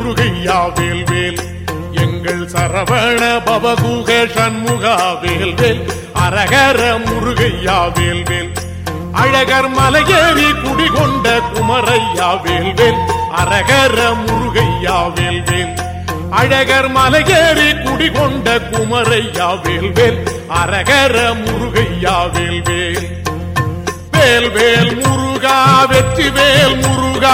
முருகையா வேல்வேல் எங்கள் சரவண பவகுக சண்முகா வேல்வேல் அரகர முருகையா வேல்வேல் அழகர் மலையேறி குடிகொண்ட குமரையா வேல்வேல் அரகர முருகையா வேல்வேல் அழகர் மலையேறி குடிகொண்ட குமரையா வேல்வேல் அரகர முருகையா வேல்வேல் வேல் வேல் முருகா வெற்றி வேல் முருகா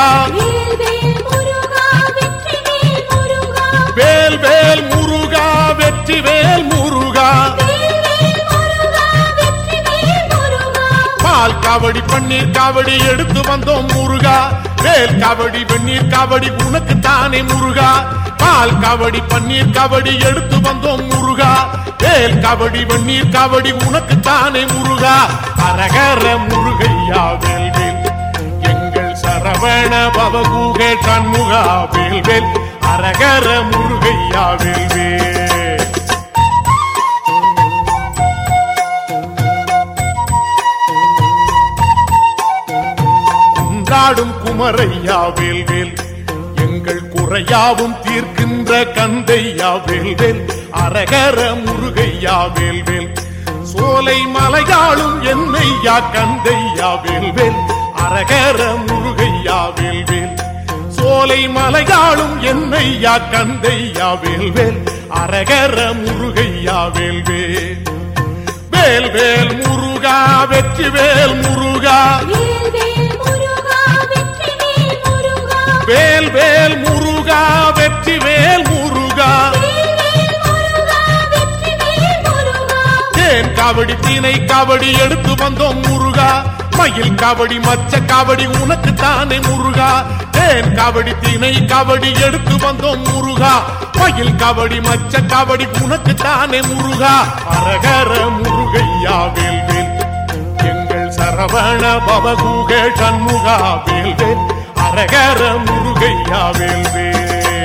வேல் வேல் முருகா வெற்றி வேல் முருகா வேல் வேல் முருகா வெற்றி வேல் முருகா வேல் வேல் முருகா வெற்றி வேல் முருகா பால் காவடி பன்னீர் காவடி எடுத்து வந்தோம் முருகா வேல் காவடி வெந்நீர் காவடி உனக்கு தானே முருகா பால் காவடி பன்னீர் காவடி எடுத்து வந்தோம் முருகா வேல் காவடி வெந்நீர் காவடி உனக்கு தானே முருகா அரகர முருகையா வேல் வேல் எங்கள் சரவண பவகூக சண்முகா வேல் வேல் அரகர முருகையா வேல் வேல் கொண்டாடும் குமரையா வேல்வேல் எங்கள் குறையாவும் தீர்க்கின்ற கந்தையா வேல்வேல் அரகர முருகையா வேல்வேல் சோலை மலையாளும் என்னையா கந்தையா வேல்வேல் அரகர முருகையா வேல்வேல் சோலை மலையாளும் என்னையா கந்தையா வேல்வேல் அரகர முருகையா வேல்வேல் வேல் வேல் முருகா வெற்றி வேல் முருகா வேல் வேல் முருகா வெற்றி வேல் முருகா வேல் வேல் முருகா வெற்றி வேல் முருகா வேல் வேல் முருகா வெற்றி வேல் முருகா தேன் காவடி தீனை காவடி எடுத்து வந்தோம் முருகா மயில் காவடி மச்ச காவடி உனக்கு தானே முருகா தேன் காவடி தீனை காவடி எடுத்து வந்தோம் முருகா மயில் காவடி மச்ச காவடி உனக்கு தானே முருகா அரகர முருகையா வேல் வேல் எங்கள் சரவண பவகூக சண்முகா வேல் வேல் அரகர முருகையா வேல் வேல்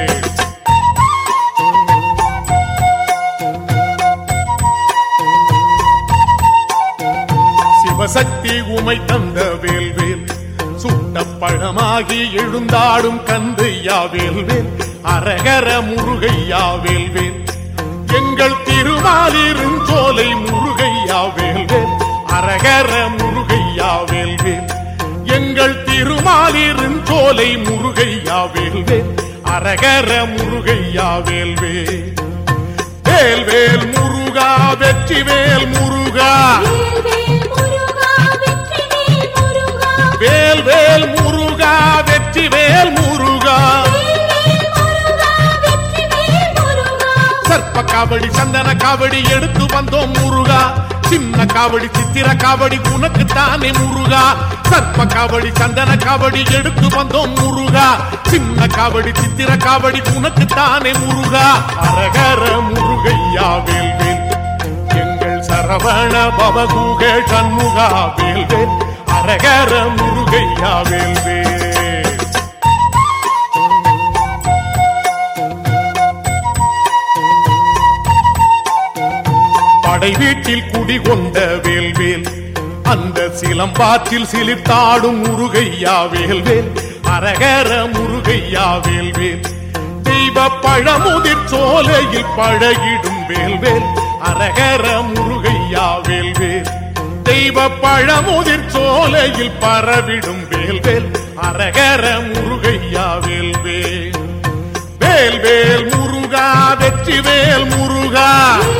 சிவசக்தி உமை தந்த வேல்வேல் சுட்ட பழமாகி எழுந்தாடும் கந்தையா வேல்வேல் அரகர முருகையா வேல்வேல் எங்கள் திருமாலிருஞ்சோலை முருகையா வேல்வேல் அரகர முருகையா வேல்வேல் எங்கள் திருமாலிருஞ்சோலை முருகையா வேல்வேல் அரகர முருகையா வேல்வேல் வேல்வேல் முருகா வெற்றி வேல் முருகா வேல் வேல் முருகா வெற்றி வேல் முருகா வேல் வேல் முருகா வெற்றி வேல் முருகா வேல் வேல் முருகா வெற்றி வேல் முருகா சர்ப்ப காவடி சந்தன காவடி எடுத்து வந்தோம் முருகா சின்ன காவடி சித்திர காவடி உனக்கு தானே முருகா சர்ப்ப காவடி சந்தன காவடி எடுத்து வந்தோம் முருகா சின்ன காவடி சித்திர காவடி உனக்கு தானே முருகா அரகர முருகையா வேல்வேல் எங்கள் சரவண பவகூக சண்முகா வேல்வேல் அரகர முருகையா வேல்வேல் படை வீட்டில் குடிகொண்ட வேல்வேல் அந்த சிலம்பாற்றில் சிலிர்த்தாடும் முருகையா வேல்வேல் அரகர முருகையா வேல்வேல் தெய்வ பழமுதிர் சோலையில் பழகிடும் வேல்வேல் அரகர முருகையா வேல்வேல் தெய்வ பழமுதிர் சோலையில் பரவிடும் வேல்வேல் அரகர முருகையா வேல்வேல் வேல்வேல் முருகா வெற்றி வேல் முருகா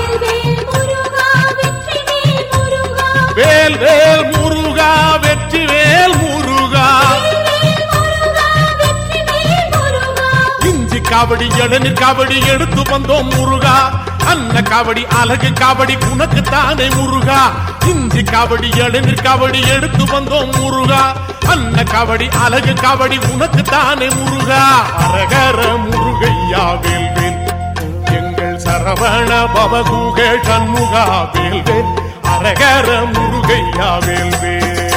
வேல் வேல் முருகா வெற்றி வேல் முருகா வேல் வேல் முருகா வெற்றி வேல் முருகா வேல் வேல் முருகா வெற்றி வேல் முருகா இஞ்சி காவடி இளநீர் காவடி எடுத்து வந்தோம் முருகா அன்ன காவடி அழகு காவடி உனக்கு தானே முருகா இஞ்சி காவடி இளநீர் காவடி எடுத்து வந்தோம் முருகா அன்ன காவடி அழகு காவடி உனக்கு தானே முருகா அரகர முருகையா வேல்வேல் எங்கள் சரவண பவகூக சண்முகா வேல்வேல் அரகர முருகையா வேல்வேல்